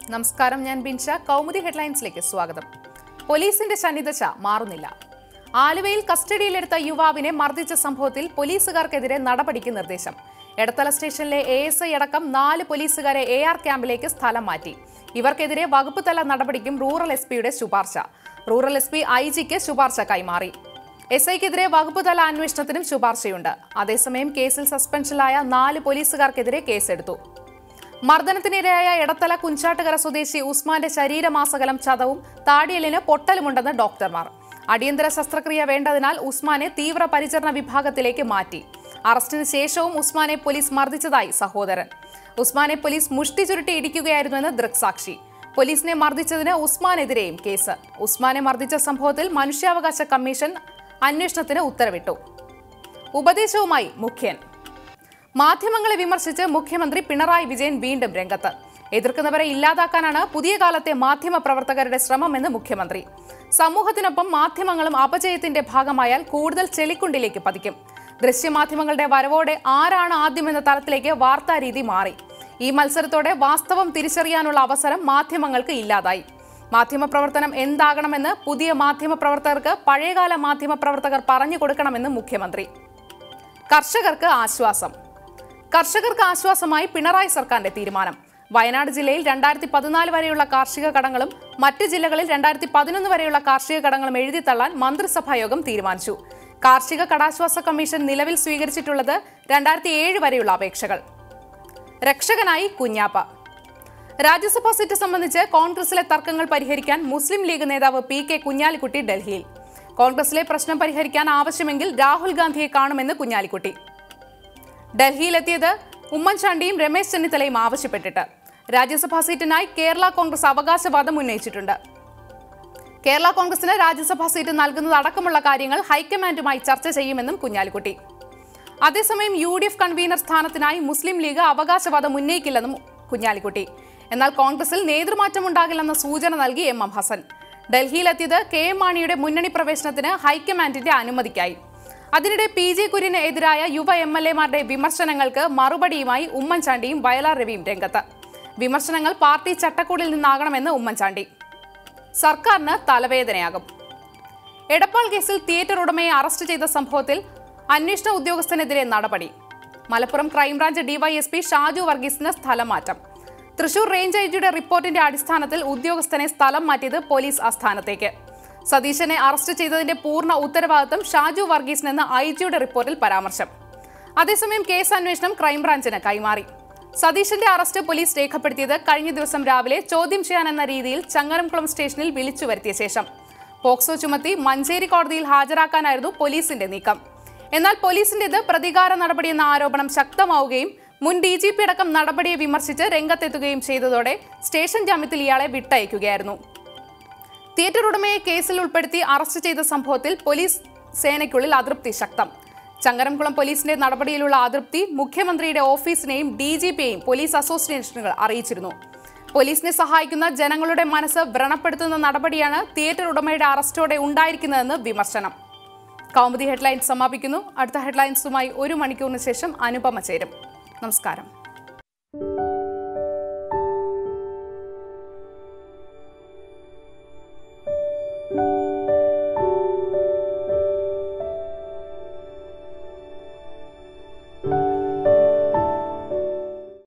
നമസ്കാരം ഞാൻ ബിൻഷ കൗമുദി ഹെഡ്ലൈൻസിലേക്ക് സ്വാഗതം പോലീസിന്റെ ശനിദശ മാറുന്നില്ല ആലുവയിൽ കസ്റ്റഡിയിലെടുത്ത യുവാവിനെ മർദ്ദിച്ച സംഭവത്തിൽ പോലീസുകാർക്കെതിരെ നടപടിക്ക് നിർദ്ദേശം എടത്തല സ്റ്റേഷനിലെ എ എസ് ഐ അടക്കം നാല് പോലീസുകാരെ എ ആർ ക്യാമ്പിലേക്ക് സ്ഥലം മാറ്റി ഇവർക്കെതിരെ വകുപ്പ് തല നടപടിക്കും റൂറൽ എസ് പിയുടെ ശുപാർശ റൂറൽ എസ് പി ഐ ജിക്ക് ശുപാർശ കൈമാറി എസ് ഐക്കെതിരെ വകുപ്പ് തല അന്വേഷണത്തിനും ശുപാർശയുണ്ട് അതേസമയം കേസിൽ സസ്പെൻഷനിലായ നാല് പോലീസുകാർക്കെതിരെ കേസെടുത്തു മർദ്ദനത്തിനിരയായ എടത്തല കുഞ്ചാട്ടുകര സ്വദേശി ഉസ്മാന്റെ ശരീരമാസകലം ചതവും താടിയലിന് പൊട്ടലുമുണ്ടെന്ന് ഡോക്ടർമാർ അടിയന്തര ശസ്ത്രക്രിയ വേണ്ടതിനാൽ ഉസ്മാനെ തീവ്ര പരിചരണ വിഭാഗത്തിലേക്ക് മാറ്റി അറസ്റ്റിന് ശേഷവും ഉസ്മാനെ പോലീസ് മർദ്ദിച്ചതായി സഹോദരൻ ഉസ്മാനെ പോലീസ് മുഷ്ടി ചുരുട്ടി ഇടിക്കുകയായിരുന്നുവെന്ന് ദൃക്സാക്ഷി പോലീസിനെ മർദ്ദിച്ചതിന് ഉസ്മാനെതിരെയും കേസ് ഉസ്മാനെ മർദ്ദിച്ച സംഭവത്തിൽ മനുഷ്യാവകാശ കമ്മീഷൻ അന്വേഷണത്തിന് ഉത്തരവിട്ടു ഉപദേശവുമായി മുഖ്യൻ മാധ്യമങ്ങളെ വിമർശിച്ച് മുഖ്യമന്ത്രി പിണറായി വിജയൻ വീണ്ടും രംഗത്ത് എതിർക്കുന്നവരെ ഇല്ലാതാക്കാനാണ് പുതിയ കാലത്തെ മാധ്യമ പ്രവർത്തകരുടെ ശ്രമമെന്ന് മുഖ്യമന്ത്രി സമൂഹത്തിനൊപ്പം മാധ്യമങ്ങളും അപജയത്തിന്റെ ഭാഗമായാൽ കൂടുതൽ ചെളിക്കുണ്ടിലേക്ക് പതിക്കും ദൃശ്യമാധ്യമങ്ങളുടെ വരവോടെ ആരാണ് ആദ്യമെന്ന തലത്തിലേക്ക് വാർത്താരീതി മാറി ഈ മത്സരത്തോടെ വാസ്തവം തിരിച്ചറിയാനുള്ള അവസരം മാധ്യമങ്ങൾക്ക് ഇല്ലാതായി മാധ്യമപ്രവർത്തനം എന്താകണമെന്ന് പുതിയ മാധ്യമപ്രവർത്തകർക്ക് പഴയകാല മാധ്യമപ്രവർത്തകർ പറഞ്ഞു കൊടുക്കണമെന്ന് മുഖ്യമന്ത്രി കർഷകർക്ക് ആശ്വാസം കർഷകർക്ക് ആശ്വാസമായി പിണറായി സർക്കാരിന്റെ തീരുമാനം വയനാട് ജില്ലയിൽ രണ്ടായിരത്തി പതിനാല് വരെയുള്ള കാർഷിക കടങ്ങളും മറ്റ് ജില്ലകളിൽ രണ്ടായിരത്തി പതിനൊന്ന് വരെയുള്ള കാർഷിക കടങ്ങളും എഴുതിത്തള്ളാൻ മന്ത്രിസഭാ യോഗം തീരുമാനിച്ചു കാർഷിക കടാശ്വാസ കമ്മീഷൻ നിലവിൽ സ്വീകരിച്ചിട്ടുള്ളത് രണ്ടായിരത്തി ഏഴ് വരെയുള്ള അപേക്ഷകൾ രക്ഷകനായി കുഞ്ഞാപ്പ രാജ്യസഭാ സീറ്റ് സംബന്ധിച്ച് കോൺഗ്രസിലെ തർക്കങ്ങൾ പരിഹരിക്കാൻ മുസ്ലിം ലീഗ് നേതാവ് പി കെ കുഞ്ഞാലിക്കുട്ടി ഡൽഹിയിൽ കോൺഗ്രസിലെ പ്രശ്നം പരിഹരിക്കാൻ ആവശ്യമെങ്കിൽ രാഹുൽ ഗാന്ധിയെ കാണുമെന്ന് കുഞ്ഞാലിക്കുട്ടി ഡൽഹിയിലെത്തിയത് ഉമ്മൻചാണ്ടിയും രമേശ് ചെന്നിത്തലയും ആവശ്യപ്പെട്ടിട്ട് രാജ്യസഭാ സീറ്റിനായി കേരള കോൺഗ്രസ് അവകാശവാദം ഉന്നയിച്ചിട്ടുണ്ട് കേരള കോൺഗ്രസിന് രാജ്യസഭാ സീറ്റ് നൽകുന്നത് അടക്കമുള്ള കാര്യങ്ങൾ ഹൈക്കമാൻഡുമായി ചർച്ച ചെയ്യുമെന്നും കുഞ്ഞാലിക്കുട്ടി അതേസമയം യു ഡി എഫ് കൺവീനർ സ്ഥാനത്തിനായി മുസ്ലിം ലീഗ് അവകാശവാദം ഉന്നയിക്കില്ലെന്നും കുഞ്ഞാലിക്കുട്ടി എന്നാൽ കോൺഗ്രസിൽ നേതൃമാറ്റമുണ്ടാകില്ലെന്ന സൂചന നൽകി എം എം ഹസൻ ഡൽഹിയിലെത്തിയത് കെ എം മാണിയുടെ മുന്നണി പ്രവേശനത്തിന് ഹൈക്കമാൻഡിന്റെ അനുമതിക്കായി അതിനിടെ പി ജെ കുര്യന് എതിരായ യുവ എം എൽ എമാരുടെ വിമർശനങ്ങൾക്ക് മറുപടിയുമായി ഉമ്മൻചാണ്ടിയും വയലാർ രവിയും രംഗത്ത് വിമർശനങ്ങൾ പാർട്ടി ചട്ടക്കൂടിൽ നിന്നാകണമെന്ന് ഉമ്മൻചാണ്ടി സർക്കാരിന് തലവേദനയാകും എടപ്പാൾ കേസിൽ തിയേറ്റർ ഉടമയെ അറസ്റ്റ് ചെയ്ത സംഭവത്തിൽ അന്വേഷണ ഉദ്യോഗസ്ഥനെതിരെ നടപടി മലപ്പുറം ക്രൈംബ്രാഞ്ച് ഡിവൈഎസ്പി ഷാജു വർഗീസിന് സ്ഥലം മാറ്റം തൃശൂർ റേഞ്ച് ഐ ജിയുടെ റിപ്പോർട്ടിന്റെ അടിസ്ഥാനത്തിൽ ഉദ്യോഗസ്ഥനെ സ്ഥലം മാറ്റിയത് പോലീസ് ആസ്ഥാനത്തേക്ക് സതീശനെ അറസ്റ്റ് ചെയ്തതിന്റെ പൂർണ്ണ ഉത്തരവാദിത്തം ഷാജു വർഗീസിനെന്ന് ഐ ജിയുടെ റിപ്പോർട്ടിൽ പരാമർശം അതേസമയം കേസ് അന്വേഷണം ക്രൈംബ്രാഞ്ചിന് കൈമാറി സതീശന്റെ അറസ്റ്റ് പോലീസ് രേഖപ്പെടുത്തിയത് കഴിഞ്ഞ ദിവസം രാവിലെ ചോദ്യം ചെയ്യാനെന്ന രീതിയിൽ ചങ്ങരംകുളം സ്റ്റേഷനിൽ വിളിച്ചു വരുത്തിയ ശേഷം പോക്സോ ചുമത്തി മഞ്ചേരി കോടതിയിൽ ഹാജരാക്കാനായിരുന്നു പോലീസിന്റെ നീക്കം എന്നാൽ പോലീസിന്റേത് പ്രതികാര നടപടിയെന്ന ആരോപണം ശക്തമാവുകയും മുൻ ഡി ജി പി അടക്കം നടപടിയെ വിമർശിച്ച് രംഗത്തെത്തുകയും ചെയ്തതോടെ സ്റ്റേഷൻ ജാമ്യത്തിൽ ഇയാളെ വിട്ടയക്കുകയായിരുന്നു തിയേറ്റർ ഉടമയെ കേസിൽ ഉൾപ്പെടുത്തി അറസ്റ്റ് ചെയ്ത സംഭവത്തിൽ പോലീസ് സേനയ്ക്കുള്ളിൽ അതൃപ്തി ശക്തം ചങ്ങരംകുളം പോലീസിന്റെ നടപടിയിലുള്ള അതൃപ്തി മുഖ്യമന്ത്രിയുടെ ഓഫീസിനെയും ഡി ജി പിയെയും പോലീസ് അസോസിയേഷനുകൾ അറിയിച്ചിരുന്നു പോലീസിനെ സഹായിക്കുന്ന ജനങ്ങളുടെ മനസ്സ് വ്രണപ്പെടുത്തുന്ന നടപടിയാണ് തിയേറ്റർ ഉടമയുടെ അറസ്റ്റോടെ ഉണ്ടായിരിക്കുന്നതെന്ന് വിമർശനം കൗമുദി ഹെഡ്ലൈൻസ് സമാപിക്കുന്നു അടുത്ത ഹെഡ്ലൈൻസുമായി ഒരു മണിക്കൂറിന് ശേഷം അനുപമ ചേരും നമസ്കാരം